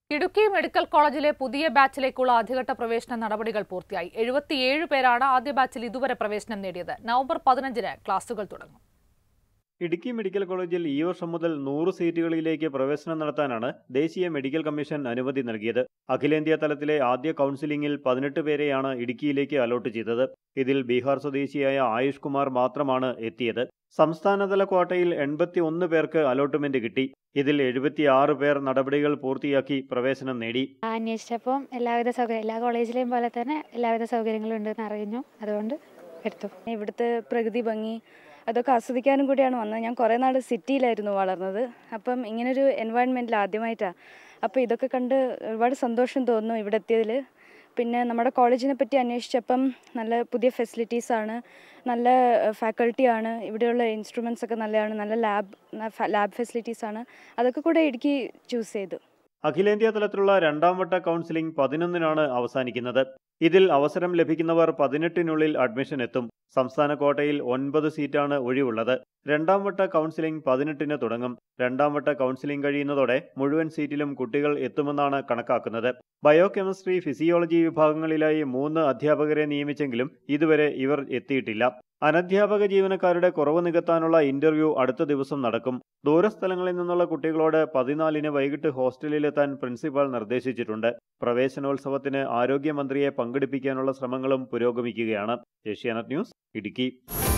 Idukki medical കോളേജിലെ പുതിയ ബാച്ചിലേക്കുള്ള ആദ്യഘട്ട പ്രവേശന നടപടികൾ പൂർത്തിയായി എഴുപത്തിയേഴ് പേരാണ് ആദ്യ ബാച്ചിൽ ഇതുവരെ പ്രവേശനം നേടിയത് നവംബർ പതിനഞ്ചിന് ക്ലാസുകൾ തുടങ്ങും ഇടുക്കി മെഡിക്കൽ കോളേജിൽ ഈ വർഷം മുതൽ നൂറ് സീറ്റുകളിലേക്ക് പ്രവേശനം നടത്താനാണ് ദേശീയ മെഡിക്കൽ കമ്മീഷൻ അനുമതി നൽകിയത് അഖിലേന്ത്യാ തലത്തിലെ ആദ്യ കൗൺസിലിംഗിൽ പതിനെട്ട് പേരെയാണ് ഇടുക്കിയിലേക്ക് അലോട്ട് ചെയ്തത് ഇതിൽ ബീഹാർ സ്വദേശിയായ ആയുഷ് കുമാർ മാത്രമാണ് എത്തിയത് സംസ്ഥാനതല ക്വാട്ടയിൽ എൺപത്തി ഒന്ന് പേർക്ക് അലോട്ട്മെന്റ് കിട്ടി ഇതിൽ എഴുപത്തിയാറ് പേർ നടപടികൾ പൂർത്തിയാക്കി പ്രവേശനം നേടി അന്വേഷിച്ചപ്പം എല്ലാവിധ സൗകര്യം എല്ലാ കോളേജിലെയും പോലെ തന്നെ എല്ലാവിധ സൗകര്യങ്ങളും ഉണ്ടെന്ന് അറിഞ്ഞു അതുകൊണ്ട് എടുത്തു ഇവിടുത്തെ പ്രകൃതി ഭംഗി അതൊക്കെ ആസ്വദിക്കാനും കൂടിയാണ് വന്നത് ഞാൻ കുറേ നാൾ സിറ്റിയിലായിരുന്നു വളർന്നത് അപ്പം ഇങ്ങനൊരു എൻവയൺമെൻറ്റിൽ ആദ്യമായിട്ടാണ് അപ്പോൾ ഇതൊക്കെ കണ്ട് ഒരുപാട് സന്തോഷം തോന്നുന്നു ഇവിടെ എത്തിയതിൽ പിന്നെ നമ്മുടെ കോളേജിനെ പറ്റി അന്വേഷിച്ചപ്പം നല്ല പുതിയ ഫെസിലിറ്റീസാണ് നല്ല ഫാക്കൾട്ടിയാണ് ഇവിടെയുള്ള ഇൻസ്ട്രുമെൻസ് ഒക്കെ നല്ലതാണ് നല്ല ലാബ് ലാബ് ഫെസിലിറ്റീസാണ് അതൊക്കെ കൂടെ ഇടുക്കി ചൂസ് ചെയ്തു അഖിലേന്ത്യാ തലത്തിലുള്ള രണ്ടാം വട്ട കൗൺസിലിംഗ് പതിനൊന്നിനാണ് അവസാനിക്കുന്നത് ഇതിൽ അവസരം ലഭിക്കുന്നവർ പതിനെട്ടിനുള്ളിൽ അഡ്മിഷൻ എത്തും സംസ്ഥാന കോട്ടയിൽ ഒൻപത് സീറ്റാണ് ഒഴിവുള്ളത് രണ്ടാം വട്ട കൗൺസിലിംഗ് പതിനെട്ടിന് തുടങ്ങും രണ്ടാം വട്ട കൗൺസിലിംഗ് കഴിയുന്നതോടെ മുഴുവൻ സീറ്റിലും കുട്ടികൾ എത്തുമെന്നാണ് കണക്കാക്കുന്നത് ബയോകെമിസ്ട്രി ഫിസിയോളജി വിഭാഗങ്ങളിലായി മൂന്ന് അധ്യാപകരെ നിയമിച്ചെങ്കിലും ഇതുവരെ ഇവർ എത്തിയിട്ടില്ല അനധ്യാപക ജീവനക്കാരുടെ കുറവ് നികത്താനുള്ള ഇന്റർവ്യൂ അടുത്ത ദിവസം നടക്കും ദൂരസ്ഥലങ്ങളിൽ നിന്നുള്ള കുട്ടികളോട് പതിനാലിന് വൈകിട്ട് ഹോസ്റ്റലിലെത്താൻ പ്രിൻസിപ്പാൾ നിർദ്ദേശിച്ചിട്ടുണ്ട് പ്രവേശനോത്സവത്തിന് ആരോഗ്യമന്ത്രിയെ പങ്കെടുപ്പിക്കാനുള്ള ശ്രമങ്ങളും പുരോഗമിക്കുകയാണ് ഏഷ്യാനെറ്റ് ന്യൂസ് ഇടുക്കി